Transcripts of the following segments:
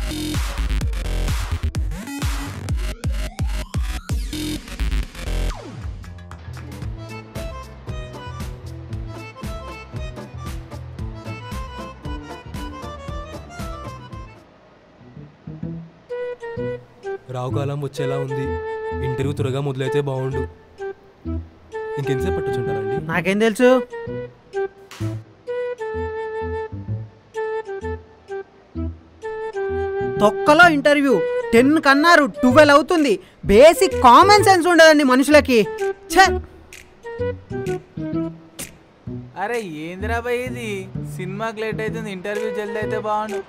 రావుకాలం వచ్చేలా ఉంది ఇంటర్వ్యూ త్వరగా మొదలైతే బాగుండు ఇంకెంతసేపు పట్టుచుంటారండి నాకేం తెలుసు తొక్కలో ఇంటర్వ్యూ టెన్ కన్నారు ట్వెల్వ్ అవుతుంది బేసిక్ కామన్ సెన్స్ ఉండదండి మనుషులకి ఛే అరే ఏందిరా భయ్ ఇది సినిమాకి లేట్ అవుతుంది ఇంటర్వ్యూ జల్దీ అయితే బాగుండు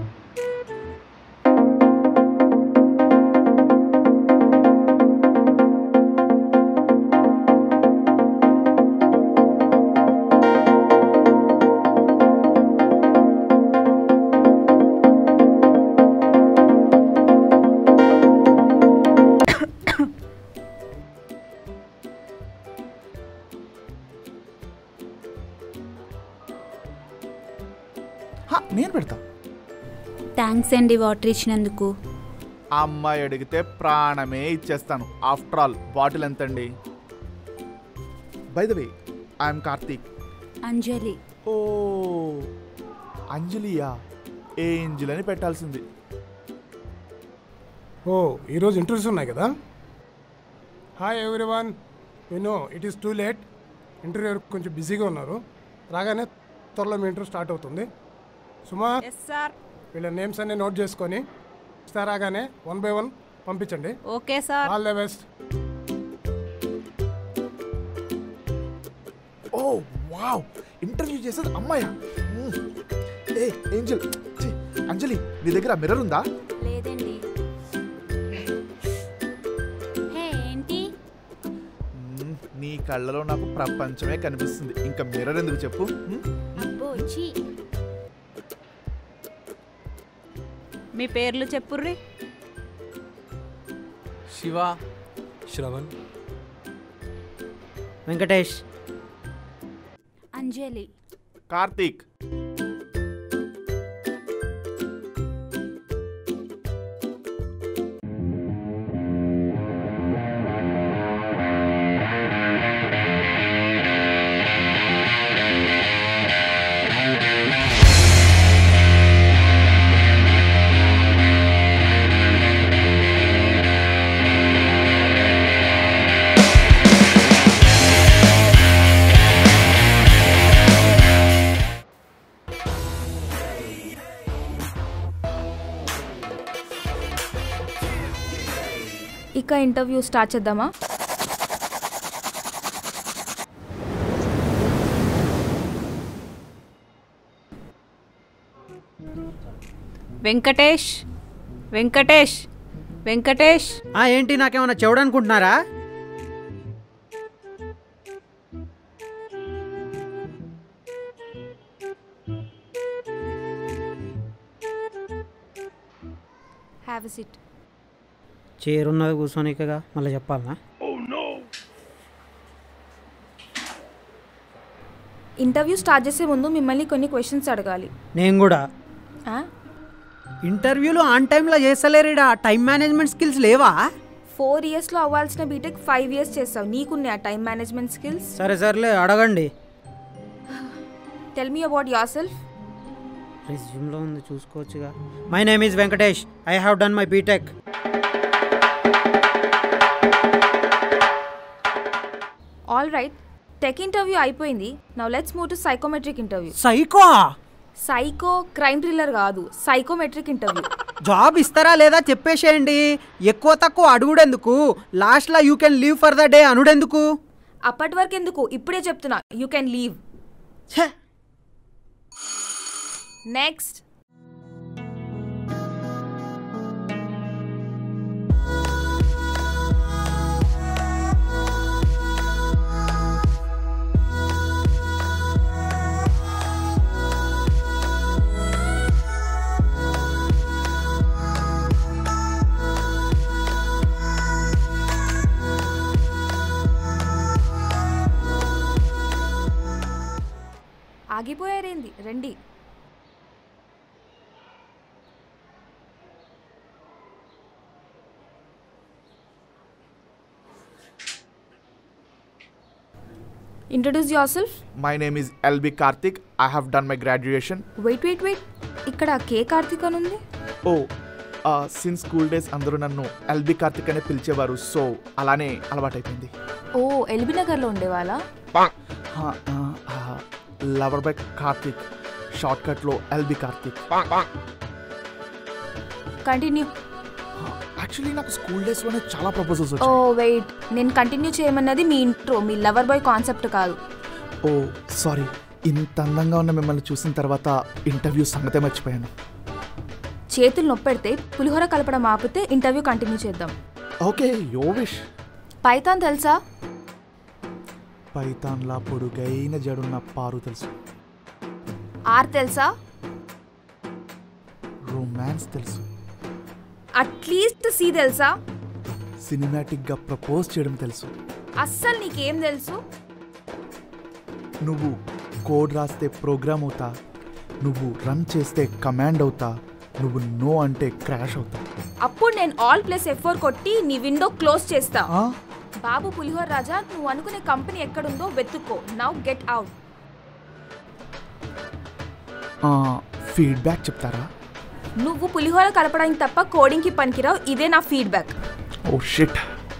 హా, నేను పెడతా థ్యాంక్స్ అండి వాటర్ ఇచ్చినందుకు ఆ అమ్మాయి అడిగితే ప్రాణమే ఇచ్చేస్తాను ఆఫ్టర్ ఆల్ బాటిల్ ఎంతండి by the way I'm Karthik Anjali ఓ అంజలియా ఏంజిల్ అని పెట్టాల్సింది ఓ ఈరోజు ఇంటర్వ్యూస్ ఉన్నాయి కదా hi everyone no it is too late interview కొంచెం బిజీగా ఉన్నారు రాగానే త్వరలో మీ ఇంటర్వ్యూ స్టార్ట్ అవుతుంది సుమా సార్ వీళ్ళ నేమ్స్ అన్ని నోట్ చేసుకొని ఇస్తా రాగానే వన్ బై వన్ పంపించండి okay sir all the best oh wow interview చేసేది అమ్మాయా మ్మ్. ఏ ఏంజల్ ఛీ, అంజలి నీ దగ్గర మిర్రర్ ఉందా లేదండి హే ఏంటి మ్మ్, నీ కళ్ళలో నాకు ప్రపంచమే కనిపిస్తుంది ఇంకా మిర్రర్ ఎందుకు చెప్పు మ్మ్? అబ్బో చీ మీ పేర్లు చెప్పుర్రి శివ శ్రవణ్ వెంకటేష్ అంజలి కార్తీక్ ఇక ఇంటర్వ్యూ స్టార్ట్ చేద్దామా వెంకటేష్ వెంకటేష్ వెంకటేష్ ఆ, ఏంటి నాకేమన్నా చెవుడనుకుంటున్నారా హ్యావ్ సిట్ చేరున్నది కూర్చోనికగా మళ్ళీ చెప్పాలనా ఇంటర్వ్యూ స్టార్ట్ చేసే ముందు మిమ్మల్ని కొన్ని క్వశ్చన్స్ అడగాలి నేను కూడా ఆ? ఇంటర్వ్యూలు ఆన్ టైంలో చేస్తలేరుడా టైం మేనేజ్మెంట్ స్కిల్స్ లేవా ఫోర్ ఇయర్స్లో అవ్వాల్సిన బీటెక్ ఫైవ్ ఇయర్స్ చేస్తావు నీకున్నాయి ఆ టైం మేనేజ్మెంట్ స్కిల్స్ సరే సర్లే అడగండి tell me about yourself రెజ్యూమ్లో ఉంది చూసుకోవచ్చుగా my name is Venkatesh I have done my BTech all right tech interview అయిపోయింది now let's move to psychometric interview psycho psycho crime thriller కాదు సైకోమెట్రిక్ ఇంటర్వ్యూ జాబ్ ఇస్తారా లేదా చెప్పేసేయండి ఎక్కువ తక్కువ అడుగుడెందుకు లాస్ట్లో you can leave for the day అనుడెందుకు అప్పటి వరకు ఎందుకు ఇప్పుడే చెప్తున్నా యూ కెన్ లీవ్ ఛే నెక్స్ట్ ఆగిపోయారేంది రండి introduce yourself my name is LB Karthik I have done my graduation wait wait wait ఇక్కడ కే కార్తిక్ అని ఉంది ఓ సిన్స్ స్కూల్ డేస్ అందరూ నన్ను ఎల్బి కార్తిక్ అనే పిలిచేవారు సో అలానే అలవాటైపోయింది ఓ ఎల్బీ నగర్లో ఉండేవాళ్ళ లవర్ బై కార్తిక్ షార్ట్ కట్లో ఎల్బి కార్తిక్ కంటిన్యూ యాక్చువల్లీ నాకు స్కూల్ డేస్లోనే చాలా ప్రపోజల్స్ ఓ వచ్చాయి వెయిట్ నేను కంటిన్యూ చేయమన్నది మీ ఇంట్రో మీ లవర్ బాయ్ కాన్సెప్ట్ కాదు ఓ సారీ ఇంత అందంగా ఉన్న మిమ్మల్ని చూసిన తర్వాత ఇంటర్వ్యూ సంగతే మర్చిపోయాను చేతులు నొప్పెడితే పులిహోర కలపడం ఆపితే ఇంటర్వ్యూ కంటిన్యూ చేద్దాం ఓకే యో విష్ పైథాన్ తెలుసా పైతాన్లా పొడుగైన జడున్న పారు తెలుసు ఆర్ తెలుసా రొమాన్స్ తెలుసు అట్లీస్ట్ సి తెలుసా సినిమాటిక్గా ప్రపోజ్ చేయడం తెలుసు అస్సలు నీకేం తెలుసు నువ్వు కోడ్ రాస్తే ప్రోగ్రామ్ అవుతా నువ్వు రన్ చేస్తే కమాండ్ అవుతా నువ్వు నో అంటే క్రాష్ అవుతా అప్పుడు నేను ఆల్ ప్లస్ ఎఫోర్ కొట్టి నీ విండో క్లోజ్ చేస్తా ఆ? బాబు పులిహోర రాజా నువ్వు అనుకునే కంపెనీ ఎక్కడుందో వెతుక్కో నౌ గెట్ అవుట్ ఆ, ఫీడ్బ్యాక్ చెప్తారా నువ్వు పులిహోర కలపడానికి తప్ప కోడింగ్కి పనికిరావు ఇదే నా ఫీడ్బ్యాక్ ఓ షిట్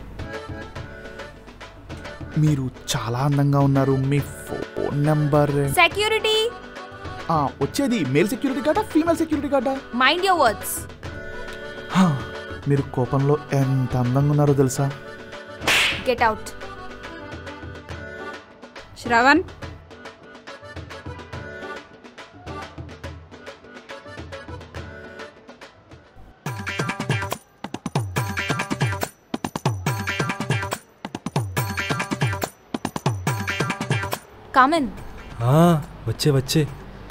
మీరు చాలా అందంగా ఉన్నారు మీ ఫోన్ నెంబర్ సెక్యూరిటీ ఆ, వచ్చేది మేల్ సెక్యూరిటీ గార్డా ఫీమేల్ సెక్యూరిటీ గార్డా మైండ్ యువర్ వర్డ్స్ హా, మీరు కోపంలో ఎంత అందంగా ఉన్నారో తెలుసా గెట్ అవుట్ శ్రవణ్ కామన్ ఆ, వచ్చే వచ్చే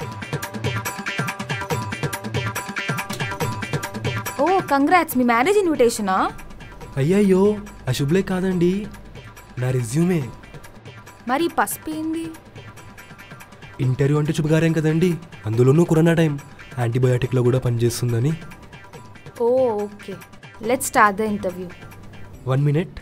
ఓ కంగ్రాట్స్ మీ మ్యారేజ్ ఇన్విటేషనా అయ్యయ్యో అశుభ్లే కాదండి నా రెజ్యూమే మరి ఈ పసుపు ఏంది ఇంటర్వ్యూ అంటే శుభకార్యం కదండి అందులోనూ కరోనా టైం యాంటీబయాటిక్లో కూడా పనిచేస్తుందని ఓ okay let start the interview one minute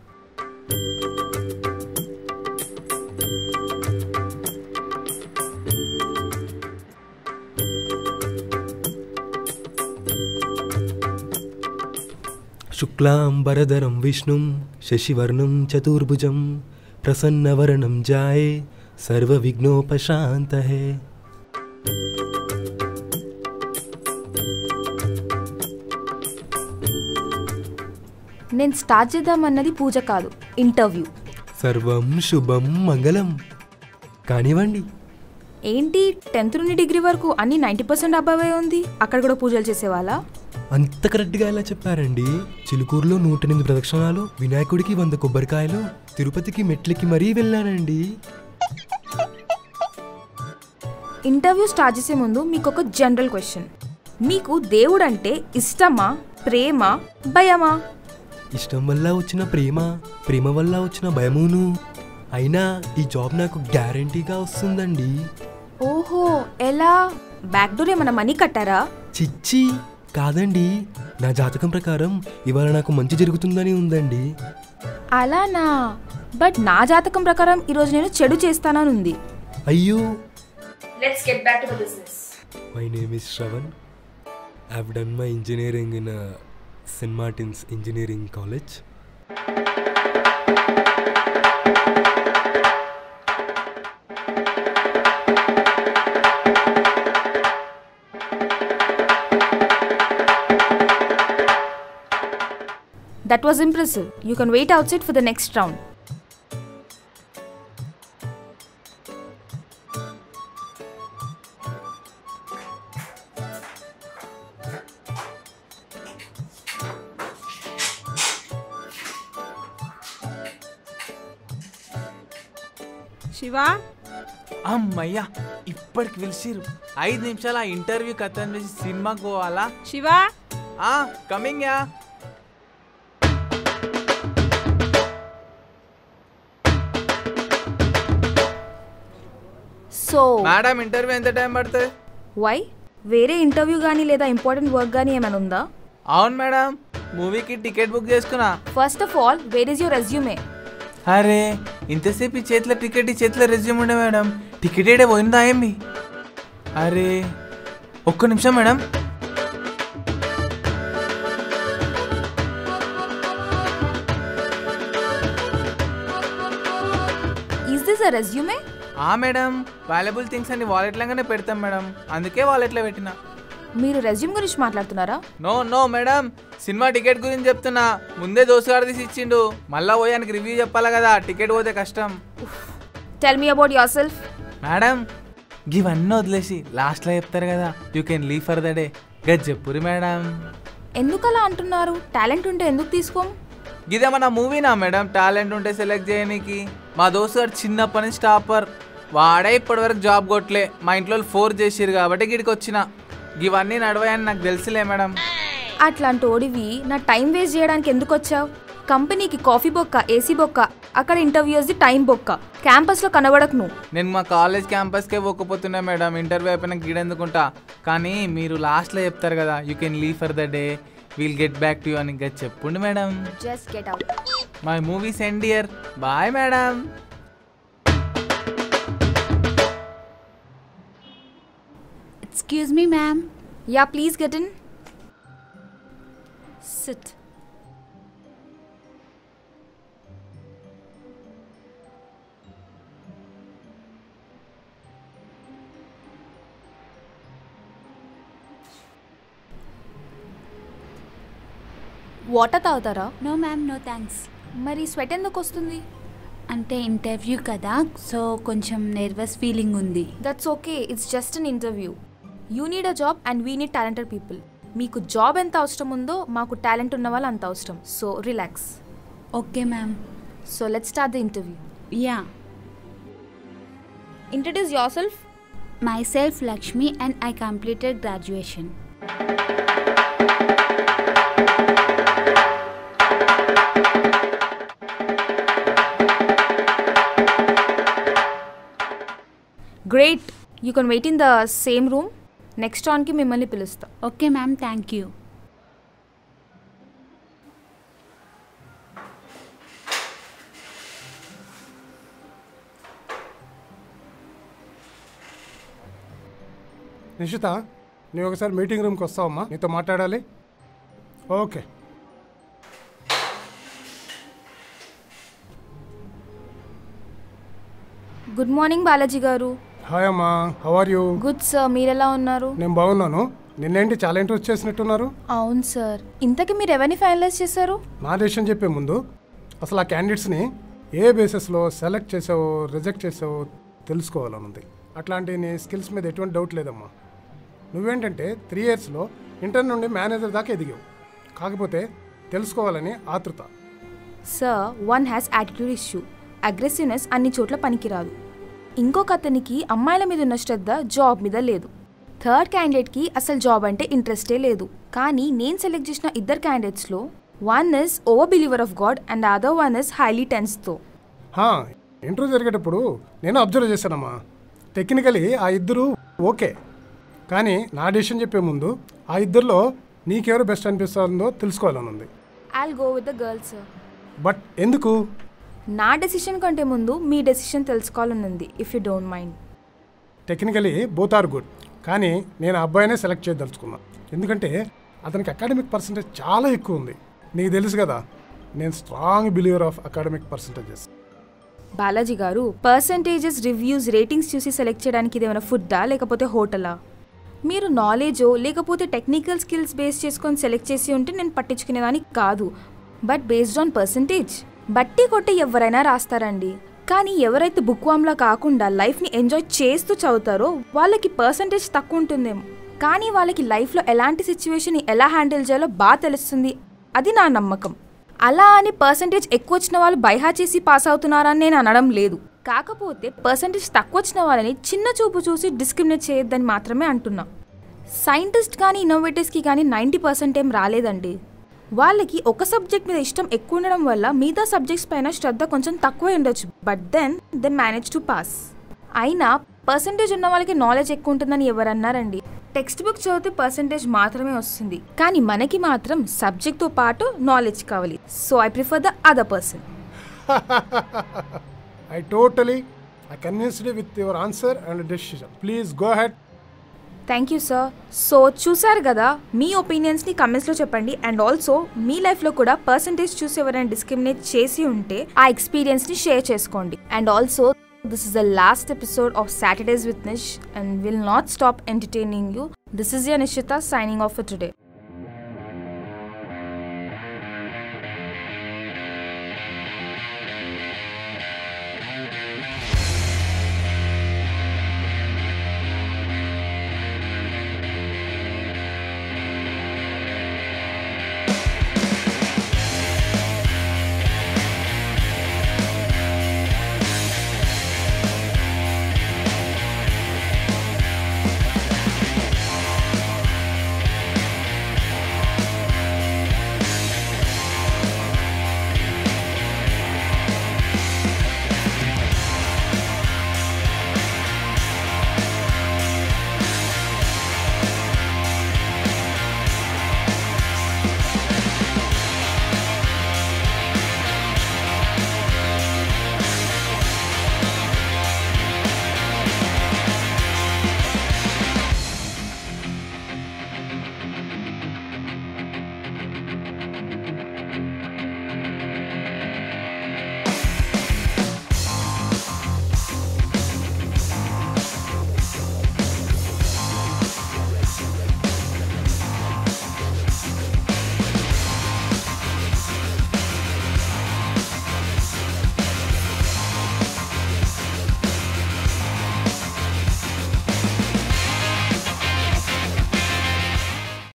శుక్లాంబరధరం విష్ణుం శశివర్ణం చతుర్భుజం ప్రసన్నవరణం జాయే సర్వవిఘ్నోపశాంతహే నేను స్టార్ట్ చేద్దామన్నది పూజ కాదు ఇంటర్వ్యూ సర్వం శుభం మంగళం కానివ్వండి ఏంటి టెన్త్ నుండి డిగ్రీ వరకు అన్ని నైంటీ పర్సెంట్ అబ్బావే ఉంది అక్కడ కూడా పూజలు చేసేవాళ్ళ అంత కరెక్ట్గా ఎలా చెప్పారండి చిలుకూరులో నూట ఎనిమిది ప్రదక్షిణాలు వినాయకుడికి వంద కొబ్బరికాయలు తిరుపతికి మెట్లకి మరీ వెళ్ళానండి ఇంటర్వ్యూ స్టార్ట్ చేసే ముందు మీకు ఒక జనరల్ క్వశ్చన్ మీకు దేవుడు అంటే ఇష్టమా ప్రేమ భయమా ఇష్టం వల్ల వచ్చిన ప్రేమ ప్రేమ వల్ల వచ్చిన భయమును అయినా ఈ జాబ్ నాకు గ్యారంటీగా వస్తుందండి ఓహో ఎలా బ్యాక్ డోర్ ఏమైనా మనీ కట్టారా చిచ్చి కాదండి నా జాతకం ప్రకారం ఇవాళ నాకు మంచి జరుగుతుందని ఉందండి అలానా బట్ నా జాతకం ప్రకారం ఈరోజు నేను చెడు చేస్తానని ఉంది అయ్యో let's get back to the business my name is Shravan I've done my engineering in Saint Martin's engineering college that was impressive you can wait outside for the next round Shiva అమ్మయ్యా ఇప్పటికి పిలిచిరు ఐదు నిమిషాలు ఆ ఇంటర్వ్యూ కథ చేసి సినిమాకి పోవాలా శివ ఆ coming ya so madam interview ఎంత టైం పడుతుంది వై వేరే ఇంటర్వ్యూ కానీ లేదా ఇంపార్టెంట్ వర్క్ కానీ ఏమైనా ఉందా అవును మేడం మూవీకి టికెట్ బుక్ చేసుకున్నా first of all where is your resume అరే ఇంతసేపు ఈ చేతిలో టికెట్ ఈ చేతిలో రెజ్యూమ్ ఉండే మేడం టికెట్ ఏడే పోయిందా ఏమి అరే ఒక్క నిమిషం madam is this a resume ఆ మేడం వాల్యుబుల్ థింగ్స్ అన్ని వాలెట్లంగానే పెడతాం మేడం అందుకే వాలెట్లో పెట్టిన మీరు రెజ్యూమ్ గురించి మాట్లాడుతున్నారా no no madam cinema ticket గురించి చెప్తున్నా ముందే దోసుగాడు తీసి ఇచ్చిండు మళ్ళా పోయానికి రివ్యూ చెప్పాలి కదా టికెట్ పోతే కష్టం tell me about yourself madam ఇవన్నీ వదిలేసి లాస్ట్లో చెప్తారు కదా you can leave for the day గది చెప్పురి మేడం ఎందుకు అలా అంటున్నారు టాలెంట్ ఉంటే ఎందుకు తీసుకోం ఇదేమన్నా మూవీనా మేడం టాలెంట్ ఉంటే సెలెక్ట్ చేయనీకి మా దోస్తు గారు చిన్నప్పటి నుంచి టాపర్ వాడే ఇప్పటివరకు జాబ్ కొట్టలే మా ఇంట్లో ఫోర్ చేసిరు కాబట్టి గిడికి వచ్చిన ఇవన్నీ నడవాయని నాకు తెలుసులే మేడం అట్లాంటి ఓడివి నా టైం వేస్ట్ చేయడానికి ఎందుకు వచ్చావు కంపెనీకి కాఫీ బొక్క ఏసీ బొక్క అక్కడ ఇంటర్వ్యూస్ది టైం బొక్క క్యాంపస్లో కనబడకు నువ్వు నేను మా కాలేజ్ క్యాంపస్కే పోకపోతున్నా మేడం ఇంటర్వ్యూ అయిపోయినా గీడెందుకుంటా కానీ మీరు లాస్ట్లో చెప్తారు కదా you can leave for the day we'll get back to you అని ఇంకా చెప్పుండి madam just get out my movies end year bye madam excuse me ma'am ya please get in sit water తాగుతారా నో మ్యామ్ నో థ్యాంక్స్ మరి sweat ఎందుకు వస్తుంది అంటే interview కదా so కొంచెం నర్వస్ ఫీలింగ్ ఉంది that's okay it's just an interview you need a job and we need talented people మీకు job ఎంత అవసరం ఉందో మాకు టాలెంట్ ఉన్న వాళ్ళు అంత అవసరం so relax okay ma'am so let start the interview ya introduce yourself myself Lakshmi and I completed graduation great you can wait in the same room next ఆన్కి మిమ్మల్ని పిలుస్తా okay ma'am thank you Nishita నువ్వు ఒకసారి meeting రూమ్కి వస్తావమ్మా నీతో మాట్లాడాలి okay good morning Balaji garu hi అమ్మా how are you good sir మీరు ఎలా ఉన్నారు నేను బాగున్నాను నిన్నేంటి చాలా ఇంట్రెస్ట్ చేసినట్టున్నారు అవును సార్ ఇంతకీ మీరు ఎవరిని ఫైనలైజ్ చేశారు నా డెసిషన్ చెప్పే ముందు అసలు ఆ క్యాండిడేట్స్ని ఏ బేసిస్లో సెలెక్ట్ చేసావో రిజెక్ట్ చేసావో తెలుసుకోవాలని ఉంది అట్లాంటి నీ స్కిల్స్ మీద ఎటువంటి డౌట్ లేదమ్మా నువ్వేంటంటే త్రీ ఇయర్స్లో ఇంటర్ నుండి మేనేజర్ దాకా ఎదిగావు కాకపోతే తెలుసుకోవాలని ఆతృత sir one has attitude issue అగ్రెసివ్నెస్ అన్ని చోట్ల పనికిరాదు ఇంకొక అతనికి అమ్మాయిల మీద ఉన్న శ్రద్ధ జాబ్ మీద లేదు థర్డ్ క్యాండిడేట్కి అసలు జాబ్ అంటే ఇంట్రెస్టే లేదు కానీ నేను సెలెక్ట్ చేసిన ఇద్దరు క్యాండిడేట్స్లో one is over believer of god and other one is highly టెన్స్తో హా, ఇంటర్వ్యూ జరిగేటప్పుడు నేను అబ్జర్వ్ చేశానమ్మా టెక్నికలీ ఆ ఇద్దరు ఓకే కానీ నా డెసిషన్ చెప్పే ముందు ఆ ఇద్దరిలో నీకెవరు బెస్ట్ అనిపిస్తుందో తెలుసుకోవాలని ఉంది I'll go with the girls sir but ఎందుకు నా డెసిషన్ కంటే ముందు మీ డెసిషన్ తెలుసుకోవాలని ఉంది if you don't mind technically both are good కానీ నేను ఆ అబ్బాయినే సెలెక్ట్ చేయదలుచుకున్నా ఎందుకంటే అతనికి అకాడమిక్ పర్సంటేజ్ చాలా ఎక్కువ ఉంది నీకు తెలుసు కదా నేను strong believer of academic percentages Balaji garu percentages reviews ratings చూసి సెలెక్ట్ చేయడానికి ఇది ఏమైనా ఫుడ్డా లేకపోతే హోటలా మీరు నాలెడ్జో లేకపోతే టెక్నికల్ స్కిల్స్ బేస్ చేసుకొని సెలెక్ట్ చేసి ఉంటే నేను పట్టించుకునేదాన్ని కాదు బట్ బేస్డ్ ఆన్ పర్సంటేజ్ బట్టి కొట్టి ఎవరైనా రాస్తారండి కానీ ఎవరైతే బుక్ వామ్లా కాకుండా లైఫ్ని ఎంజాయ్ చేస్తూ చదువుతారో వాళ్ళకి పర్సంటేజ్ తక్కువ ఉంటుందేమో కానీ వాళ్ళకి లైఫ్లో ఎలాంటి సిచ్యువేషన్ ఎలా హ్యాండిల్ చేయాలో బాగా తెలుస్తుంది అది నా నమ్మకం అలా అని పర్సంటేజ్ ఎక్కువ వచ్చిన వాళ్ళు బైహా చేసి పాస్ అవుతున్నారని నేను అనడం లేదు కాకపోతే పర్సంటేజ్ తక్కువ వచ్చిన వాళ్ళని చిన్న చూపు చూసి డిస్క్రిమినేట్ చేయొద్దని మాత్రమే అంటున్నా సైంటిస్ట్ కానీ ఇన్నోవేటర్స్కి కానీ నైంటీ పర్సెంట్ ఏం రాలేదండి వాళ్ళకి ఒక సబ్జెక్ట్ మీద ఇష్టం ఎక్కువ ఉండడం వల్ల మిగతా సబ్జెక్ట్స్ పైన శ్రద్ధ కొంచెం తక్కువ ఉండొచ్చు but then they manage to pass అయినా పర్సంటేజ్ ఉన్న వాళ్ళకి నాలెడ్జ్ ఎక్కువ ఉంటుందని ఎవరన్నారండి టెక్స్ట్ బుక్ చదివితే పర్సంటేజ్ మాత్రమే వస్తుంది కానీ మనకి మాత్రం సబ్జెక్ట్తో పాటు నాలెడ్జ్ కావాలి so I prefer the other person I totally I convinced with your answer and decision please go ahead thank you sir so చూసారు కదా మీ ఒపీనియన్స్ని కమెంట్స్లో చెప్పండి అండ్ ఆల్సో మీ లైఫ్లో కూడా పర్సంటేజ్ చూసి ఎవరైనా డిస్క్రిమినేట్ చేసి ఉంటే ఆ ఎక్స్పీరియన్స్ని షేర్ చేసుకోండి and also this is the last episode of Saturdays with Nish and will not stop entertaining you this is your Nishita signing off for today